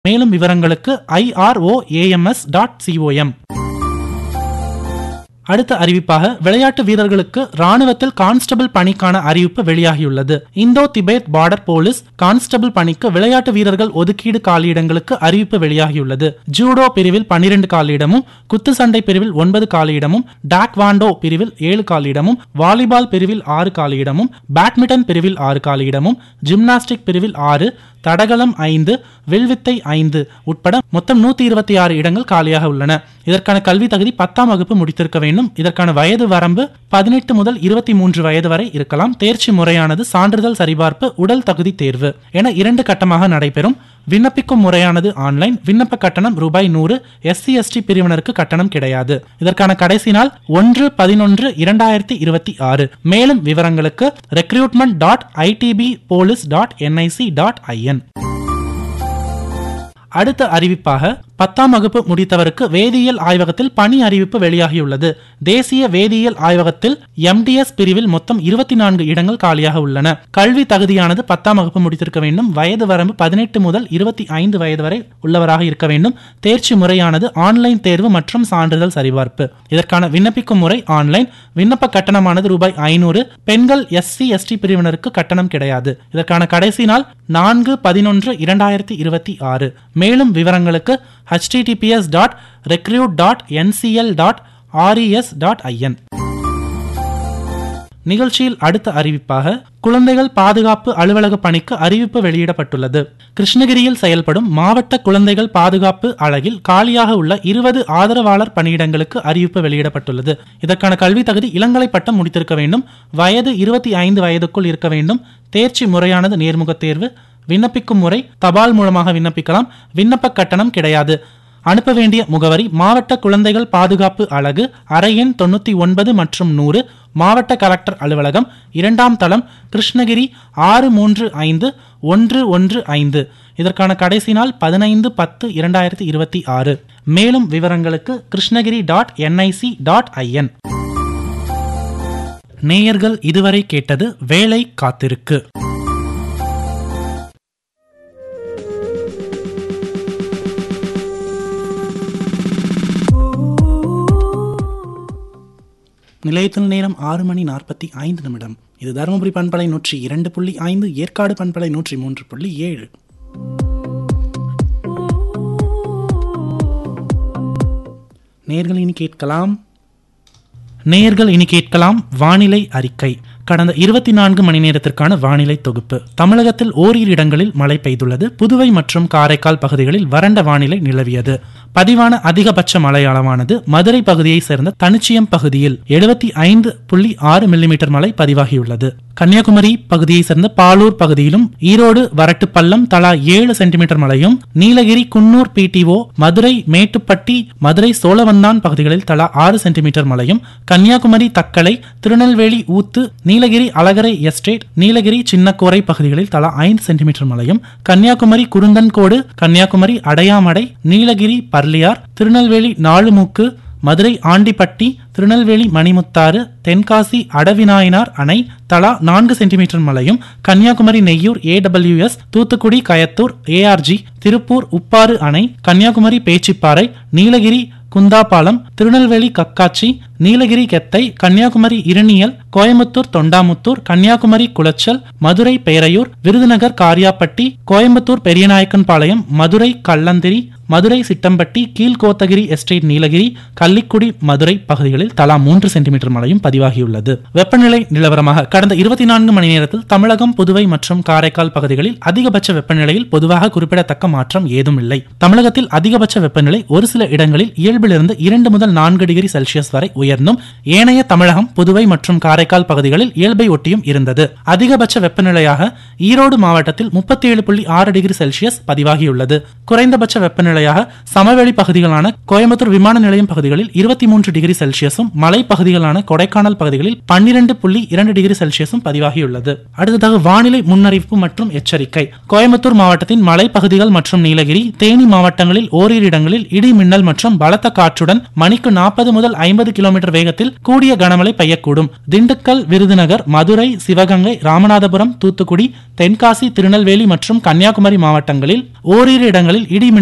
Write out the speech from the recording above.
மேலும் விவரங்களுக்கு ஐஆர்ஓஏஎம்எஸ் dot COM அடுத்த அறிவிப்பாக விளையாட்டு வீரர்களுக்கு ராணுவத்தில் கான்ஸ்டபிள் பணிக்கான அறிவிப்பு வெளியாகியுள்ளது Indo Tibet border police constable பணிக்கு விளையாட்டு வீரர்கள் ஒதுக்கீடு காலியிடங்களுக்கு அறிவிப்பு வெளியாகியுள்ளது ஜூடோ பிரிவில் பன்னிரண்டு காலியிடமும் குத்துச்சண்டை பிரிவில் ஒன்பது காலியிடமும் டாக்வாண்டோ பிரிவில் ஏழு காலியிடமும் வாலிபால் பிரிவில் ஆறு காலியிடமும் பேட்மிண்டன் பிரிவில் ஆறு காலியிடமும் ஜிம்னாஸ்டிக் பிரிவில் ஆறு தடகளம் ஐந்து வில்வித்தை ஐந்து உட்பட மொத்தம் நூத்தி இருபத்தி ஆறு இடங்கள் காலியாக உள்ளன இதற்கான கல்வி தகுதி பத்தாம் வகுப்பு முடித்திருக்க வேண்டும் இதற்கான வயது வரம்பு பதினெட்டு முதல் இருபத்தி மூன்று வயது வரை இருக்கலாம் தேர்ச்சி முறையானது சான்றிதழ் சரிபார்ப்பு உடல் தகுதி தேர்வு என இரண்டு கட்டமாக நடைபெறும் விண்ணப்பிக்கும் முறையானது ஆன்லைன் விண்ணப்ப கட்டணம் ரூபாய் நூறு எஸ்சி எஸ்டி பிரிவினருக்கு கட்டணம் கிடையாது இதற்கான கடைசி நாள் ஒன்று பதினொன்று இரண்டாயிரத்தி இருபத்தி ஆறு மேலும் விவரங்களுக்கு recruitment dot ITB police dot NIC dot IN அடுத்த அறிவிப்பாக பத்தாம் வகுப்பு முடித்தவருக்கு வேதியியல் ஆய்வகத்தில் பணி அறிவிப்பு வெளியாகியுள்ளது தேசிய வேதியியல் ஆய்வகத்தில் எம்டிஎஸ் பிரிவில் மொத்தம் இருபத்தி நான்கு இடங்கள் காலியாக உள்ளன கல்வி தகுதியானது பத்தாம் வகுப்பு முடித்திருக்க வேண்டும் வயது வரம்பு பதினெட்டு முதல் இருபத்தி ஐந்து வயது வரை உள்ளவராக இருக்க வேண்டும் தேர்ச்சி முறையானது ஆன்லைன் தேர்வு மற்றும் சான்றிதழ் சரிபார்ப்பு இதற்கான விண்ணப்பிக்கும் முறை ஆன்லைன் விண்ணப்ப கட்டணமானது ரூபாய் ஐநூறு பெண்கள் எஸ்சி எஸ்டி பிரிவினருக்கு கட்டணம் கிடையாது இதற்கான கடைசி நாள் நான்கு பதினொன்று இரண்டாயிரத்தி இருபத்தி ஆறு மேலும் விவரங்களுக்கு https dot recruit dot NCL dot RES dot IN நிகழ்ச்சியில் அடுத்த அறிவிப்பாக குழந்தைகள் பாதுகாப்பு அலுவலக பணிக்கு அறிவிப்பு வெளியிடப்பட்டுள்ளது கிருஷ்ணகிரியில் செயல்படும் மாவட்ட குழந்தைகள் பாதுகாப்பு அழகில் காலியாக உள்ள இருபது ஆதரவாளர் பணியிடங்களுக்கு அறிவிப்பு வெளியிடப்பட்டுள்ளது இதற்கான கல்வி தகுதி இளங்கலை பட்டம் முடித்திருக்க வேண்டும் வயது இருபத்தி ஐந்து வயதுக்குள் இருக்க வேண்டும் தேர்ச்சி முறையானது நேர்முக தேர்வு விண்ணப்பிக்கும் முறை தபால் மூலமாக விண்ணப்பிக்கலாம் விண்ணப்ப கட்டணம் கிடையாது அனுப்ப வேண்டிய முகவரி மாவட்ட குழந்தைகள் பாதுகாப்பு அலகு அறை எண் தொண்ணூத்தி ஒன்பது மற்றும் நூறு மாவட்ட கலெக்டர் அலுவலகம் இரண்டாம் தளம் கிருஷ்ணகிரி ஆறு மூன்று ஐந்து ஒன்று ஒன்று ஐந்து இதற்கான கடைசி நாள் பதினைந்து பத்து இரண்டாயிரத்தி இருபத்தி ஆறு மேலும் விவரங்களுக்கு Krishnagiri dot NIC dot IN நேயர்கள் இதுவரை கேட்டது வேலை காத்திருக்கு நிலையத்தில் நேரம் ஆறு மணி நாற்பத்தி ஐந்து நிமிடம் இது தருமபுரி பண்பலை நூற்றி இரண்டு புள்ளி ஐந்து ஏற்காடு பண்பலை நூற்றி மூன்று புள்ளி ஏழு நேர்கள் இனி கேட்கலாம் நேயர்கள் இனி கேட்கலாம் வானிலை அறிக்கை கடந்த இருபத்தி நான்கு மணி நேரத்திற்கான வானிலை தொகுப்பு தமிழகத்தில் ஓரிரு இடங்களில் மழை பெய்துள்ளது புதுவை மற்றும் காரைக்கால் பகுதிகளில் வறண்ட வானிலை நிலவியது பதிவான அதிகபட்ச மழை அளவானது மதுரை பகுதியை சேர்ந்த தனிச்சியம் பகுதியில் எழுபத்தி ஐந்து புள்ளி ஆறு மில்லிமீட்டர் மழை பதிவாகியுள்ளது கன்னியாகுமரி பகுதியை சேர்ந்த பாலூர் பகுதியிலும் ஈரோடு வரட்டுப்பள்ளம் தலா ஏழு சென்டிமீட்டர் மழையும் நீலகிரி குன்னூர் பிடிஓ மதுரை மேட்டுப்பட்டி மதுரை சோழவந்தான் பகுதிகளில் தலா ஆறு சென்டிமீட்டர் மழையும் கன்னியாகுமரி தக்கலை திருநெல்வேலி ஊத்து நீலகிரி அழகரை எஸ்டேட் நீலகிரி சின்னக்கோரை பகுதிகளில் தலா ஐந்து சென்டிமீட்டர் மழையும் கன்னியாகுமரி குருந்தன்கோடு கன்னியாகுமரி அடையாமடை நீலகிரி பர்லியார் திருநெல்வேலி நாலுமூக்கு மதுரை ஆண்டிப்பட்டி திருநெல்வேலி மணிமுத்தாறு தென்காசி அடவிநாயனார் அணை தலா நான்கு சென்டிமீட்டர் மழையும் கன்னியாகுமரி நெய்யூர் ஏடபிள்யூஎஸ் தூத்துக்குடி கயத்தூர் ஏஆர்ஜி திருப்பூர் உப்பாறு அணை கன்னியாகுமரி பேச்சிப்பாறை நீலகிரி குந்தாபாலம் திருநெல்வேலி கக்காச்சி நீலகிரி கெத்தை கன்னியாகுமரி இருணியல் கோயம்புத்தூர் தொண்டாமுத்தூர் கன்னியாகுமரி குளச்சல் மதுரை பேரையூர் விருதுநகர் காரியாப்பட்டி கோயம்புத்தூர் பெரியநாயக்கன்பாளையம் மதுரை கல்லந்திரி மதுரை சிட்டம்பட்டி கீழ்கோத்தகிரி எஸ்டேட் நீலகிரி கள்ளிக்குடி மதுரை பகுதிகளில் தலா மூன்று சென்டிமீட்டர் மழையும் பதிவாகியுள்ளது வெப்பநிலை நிலவரமாக கடந்த இருபத்தி நான்கு மணி நேரத்தில் தமிழகம் புதுவை மற்றும் காரைக்கால் பகுதிகளில் அதிகபட்ச வெப்பநிலையில் பொதுவாக குறிப்பிடத்தக்க மாற்றம் ஏதும் இல்லை தமிழகத்தில் அதிகபட்ச வெப்பநிலை ஒரு சில இடங்களில் இயல்பிலிருந்து இரண்டு முதல் நான்கு டிகிரி செல்சியஸ் வரை உயர்ந்தும் ஏனைய தமிழகம் புதுவை மற்றும் காரைக்கால் பகுதிகளில் இயல்பை ஒட்டியும் இருந்தது அதிகபட்ச வெப்பநிலையாக ஈரோடு மாவட்டத்தில் முப்பத்தி ஏழு புள்ளி ஆறு டிகிரி செல்சியஸ் பதிவாகியுள்ளது குறைந்தபட்ச வெப்பநிலை வெப்பநிலையாக சமவெளி பகுதிகளான கோயம்புத்தூர் விமான நிலையம் பகுதிகளில் இருபத்தி மூன்று டிகிரி செல்சியஸும் மலை பகுதிகளான கொடைக்கானல் பகுதிகளில் பன்னிரண்டு புள்ளி இரண்டு டிகிரி செல்சியஸும் பதிவாகியுள்ளது அடுத்ததாக வானிலை முன்னறிவிப்பு மற்றும் எச்சரிக்கை கோயம்புத்தூர் மாவட்டத்தின் மலைப்பகுதிகள் மற்றும் நீலகிரி தேனி மாவட்டங்களில் ஓரிரு இடங்களில் இடி மின்னல் மற்றும் பலத்த காற்றுடன் மணிக்கு நாற்பது முதல் ஐம்பது கிலோமீட்டர் வேகத்தில் கூடிய கனமழை பெய்யக்கூடும் திண்டுக்கல் விருதுநகர் மதுரை சிவகங்கை ராமநாதபுரம் தூத்துக்குடி தென்காசி திருநெல்வேலி மற்றும் கன்னியாகுமரி மாவட்டங்களில் ஓரிரு இடங்களில் இடி மின்னல்